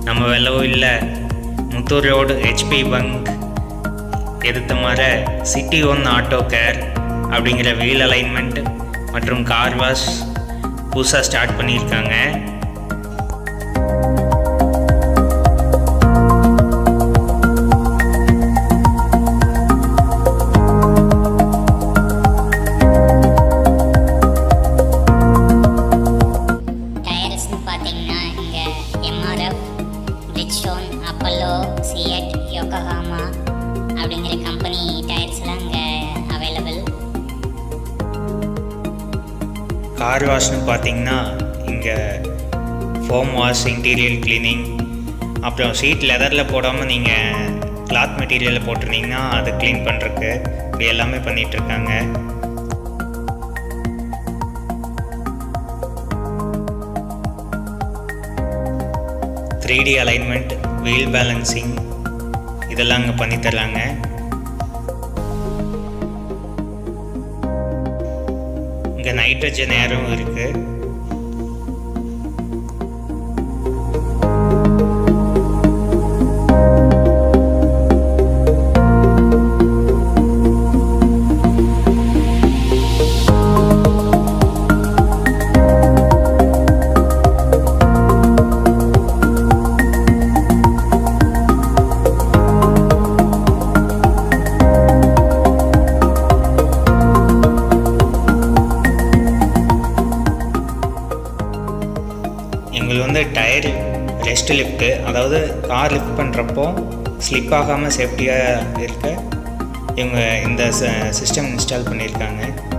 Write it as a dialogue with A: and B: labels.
A: நம்ம வெள்ளவில் Muthur road HP bunk எதிர்த்த மாதிரி சிட்டி ஒன் ஆட்டோ கேர் அப்படிங்கிற வீல் அலைன்மெண்ட் மற்றும் கார் வாஷ் புதுசாக ஸ்டார்ட் பண்ணியிருக்காங்க
B: டயர்ஸ்னு பார்த்தீங்கன்னா இங்கே MRF Bridgestone Apollo CEAT Yokohama அப்படிங்கிற கம்பெனி டயர்ஸ்லாம் இங்கே அவைலபிள்
A: கார் வாஷ்னு பார்த்தீங்கன்னா இங்கே ஃபோம் வாஷ் இன்டீரியர் க்ளீனிங் அப்புறம் சீட் லெதரில் போடாமல் நீங்கள் கிளாத் மெட்டீரியலில் போட்டிருந்தீங்கன்னா அதை க்ளீன் பண்ணுறக்கு இப்படி எல்லாமே பண்ணிகிட்ருக்காங்க three D alignment wheel balancing இதெல்லாம் அங்கே பண்ணி தர்றாங்க இங்கே நைட்ரஜன் ஏரும் இருக்குது எங்களுக்கு வந்து டயர் ரெஸ்ட் லிஃப்ட்டு அதாவது கார் லிஃப்ட் பண்ணுறப்போ ஸ்லிப் ஆகாமல் சேஃப்டியாக இருக்க இவங்க இந்த சிஸ்டம் இன்ஸ்டால் பண்ணியிருக்காங்க